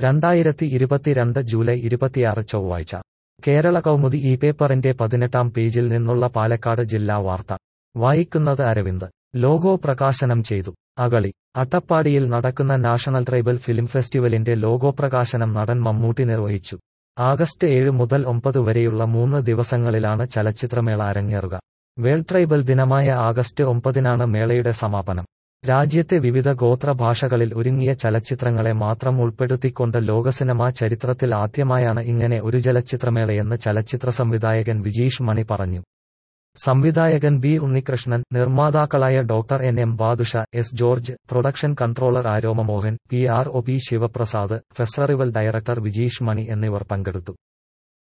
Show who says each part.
Speaker 1: രണ്ടായിരത്തി ഇരുപത്തിരണ്ട് ജൂലൈ ഇരുപത്തിയാറ് ചൊവ്വാഴ്ച കേരള കൗമുദി ഈ പേപ്പറിന്റെ പതിനെട്ടാം പേജിൽ നിന്നുള്ള പാലക്കാട് ജില്ലാ വാർത്ത വായിക്കുന്നത് അരവിന്ദ് ലോഗോ പ്രകാശനം ചെയ്തു അകളി അട്ടപ്പാടിയിൽ നടക്കുന്ന നാഷണൽ ട്രൈബൽ ഫിലിം ഫെസ്റ്റിവലിന്റെ ലോഗോ പ്രകാശനം നടൻ മമ്മൂട്ടി നിർവഹിച്ചു ആഗസ്റ്റ് ഏഴ് മുതൽ ഒമ്പത് വരെയുള്ള മൂന്ന് ദിവസങ്ങളിലാണ് ചലച്ചിത്രമേള അരങ്ങേറുക വേൾഡ് ട്രൈബൽ ദിനമായ ആഗസ്റ്റ് ഒമ്പതിനാണ് മേളയുടെ സമാപനം രാജ്യത്തെ വിവിധ ഗോത്ര ഭാഷകളിൽ ഒരുങ്ങിയ ചലച്ചിത്രങ്ങളെ മാത്രം ഉൾപ്പെടുത്തിക്കൊണ്ട് ലോകസിനിമാ ചരിത്രത്തിൽ ആദ്യമായാണ് ഇങ്ങനെ ഒരു ചലച്ചിത്രമേളയെന്ന് ചലച്ചിത്ര സംവിധായകൻ വിജീഷ് മണി പറഞ്ഞു സംവിധായകൻ ബി ഉണ്ണികൃഷ്ണൻ നിർമ്മാതാക്കളായ doctor N M Badusha S George production controller Aroma Mohan P R O P Sivaprasad festival director Vijeesh Mani എന്നിവർ പങ്കെടുത്തു